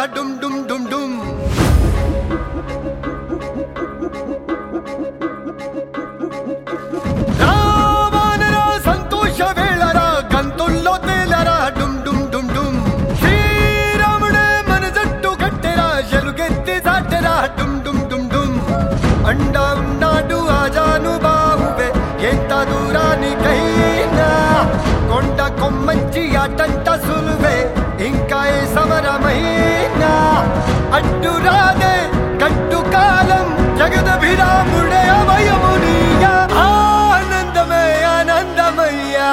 డుమ్ డుమ్ డుమ్ డుమ్ రావానరా సంతోష వేళరా గంతుల్లో తేలరా డుమ్ డుమ్ డుమ్ డుమ్ శ్రీరాముడే మన జట్టు కట్టెరా ఎలుగెత్తి దాటెరా డుమ్ డుమ్ డుమ్ డుమ్ అండా ఉన్నాడు ఆజాను బాహువే ఎంత దూరానికైనా కొండ కొమ్మంచి అటంట సులువే ఇంకా ఏ సమరమైనా అడ్డు రాదే కట్టు కాలం జగదభిరాముడే అభయమునియా ఆనందమే ఆనందమయ్యా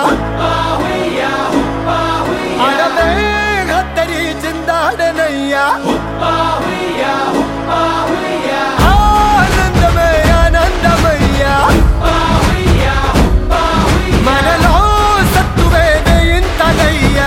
అడవే హత్తరి చిందాడనయ్యా ఆనందమే ఆనందమయ్యా మనలో సత్తువేదే ఇంతనయ్యా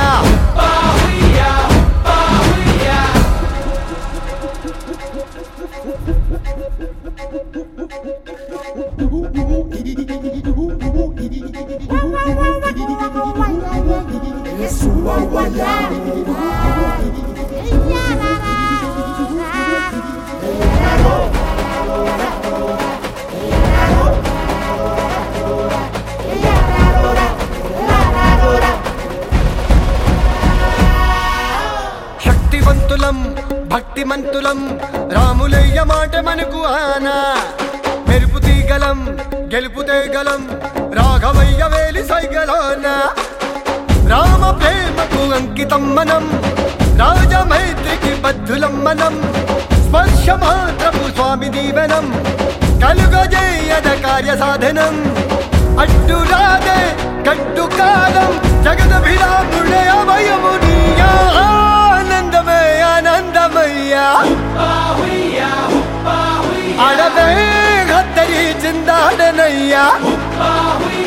శక్తివంతులం భక్తిమంతులం రాములయ్య మాట మనకు ఆనా మెరుపు తీగలం గెలుపు తేగలం రాఘవయ్య వేలి సైగలాన రామ ప్రేమకు అంకితం మనం రాజమైత్రికి బద్ధులం మనం స్పర్శ మాత్రము స్వామి దీవెనం కలుగజేయద కార్య సాధనం అడ్డు రాదే కట్టు కాలం జగదభిరాముడే అభయమునియా ఆనందమే ఆనందమయ్యా అడవే హత్తరి చిందాడనయ్యా